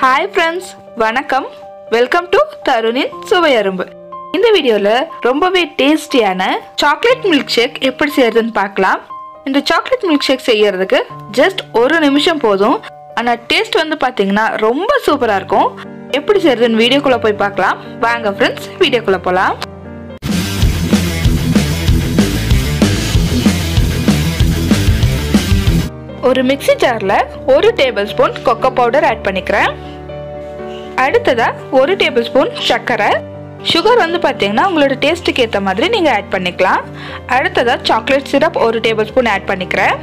hi friends வணக்கம் welcome to தருணின் சுவையரும்பு இந்த வீடியோவில் ரொம்பவே டேஸ்டியான சாக்லேட் மில்க் ஷேக் எப்படி செய்யறதுன்னு பார்க்கலாம் இந்த சாக்லேட் மில்க் ஷேக் செய்யறதுக்கு ஜஸ்ட் ஒரு நிமிஷம் போதும் ஆனால் டேஸ்ட் வந்து பார்த்தீங்கன்னா ரொம்ப சூப்பராக இருக்கும் எப்படி செய்யறதுன்னு வீடியோக்குள்ளே போய் பார்க்கலாம் வாங்க ஃப்ரெண்ட்ஸ் வீடியோக்குள்ளே போகலாம் ஒரு மிக்ஸி ஜாரில் ஒரு tablespoon cocoa powder add பண்ணிக்கிறேன் அடுத்ததா ஒரு டேபிள் ஸ்பூன் சர்க்கரை சுகர் வந்து பார்த்தீங்கன்னா உங்களோட டேஸ்ட்டுக்கு ஏற்ற மாதிரி நீங்கள் ஆட் பண்ணிக்கலாம் அடுத்ததா சாக்லேட் சிரப் ஒரு டேபிள் ஸ்பூன் ஆட் பண்ணிக்கிறேன்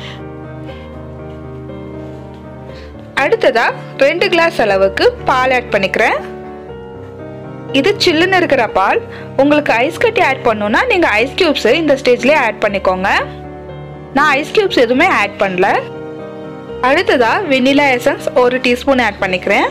அடுத்ததா ரெண்டு கிளாஸ் அளவுக்கு பால் ஆட் பண்ணிக்கிறேன் இது சில்லுன்னு இருக்கிற பால் உங்களுக்கு ஐஸ் கட்டி ஆட் பண்ணணும்னா நீங்கள் ஐஸ் கியூப்ஸை இந்த ஸ்டேஜ்லேயே ஆட் பண்ணிக்கோங்க நான் ஐஸ் கியூப்ஸ் எதுவுமே ஆட் பண்ணல அடுத்ததா வெனிலா எசன்ஸ் ஒரு டீஸ்பூன் ஆட் பண்ணிக்கிறேன்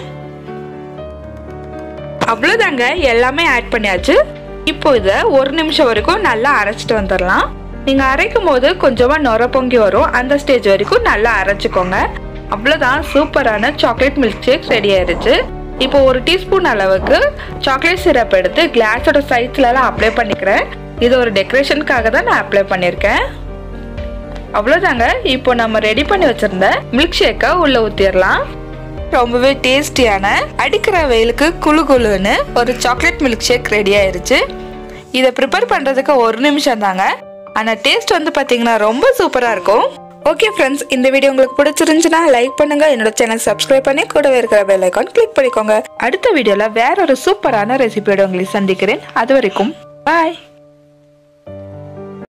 அவ்வளோதாங்க எல்லாமே ஆட் பண்ணியாச்சு இப்போ இதை ஒரு நிமிஷம் வரைக்கும் நல்லா அரைச்சிட்டு வந்துடலாம் நீங்கள் அரைக்கும் போது கொஞ்சமாக நுர பொங்கி வரும் அந்த ஸ்டேஜ் வரைக்கும் நல்லா அரைச்சிக்கோங்க அவ்வளோதான் சூப்பரான சாக்லேட் மில்க் ஷேக் ரெடி ஆயிடுச்சு இப்போ ஒரு டீஸ்பூன் அளவுக்கு சாக்லேட் சிரப் எடுத்து கிளாஸோட சைட்ஸ்லலாம் அப்ளை பண்ணிக்கிறேன் இது ஒரு டெக்கரேஷனுக்காக தான் நான் அப்ளை பண்ணியிருக்கேன் அவ்வளோதாங்க இப்போ நம்ம ரெடி பண்ணி வச்சிருந்த மில்க் ஷேக்கை உள்ள ஊற்றிடலாம் ரொம்பவே டேஸ்டியான அடிக்கிற வெயிலுக்கு குழு குழுன்னு ஒரு சாக்லேட் மில்க் ஷேக் ரெடி ஆயிருச்சு இதை ப்ரிப்பேர் பண்ணுறதுக்கு ஒரு நிமிஷம் தாங்க ஆனால் டேஸ்ட் வந்து பார்த்தீங்கன்னா ரொம்ப சூப்பராக இருக்கும் ஓகே ஃப்ரெண்ட்ஸ் இந்த வீடியோ உங்களுக்கு பிடிச்சிருந்துச்சுன்னா லைக் பண்ணுங்க என்னோட சேனல் சப்ஸ்கிரைப் பண்ணி கூடவே இருக்கிற பெல் ஐக்கான் கிளிக் பண்ணிக்கோங்க அடுத்த வீடியோவில் வேற ஒரு சூப்பரான ரெசிபியோட உங்களை சந்திக்கிறேன் அது வரைக்கும் பாய்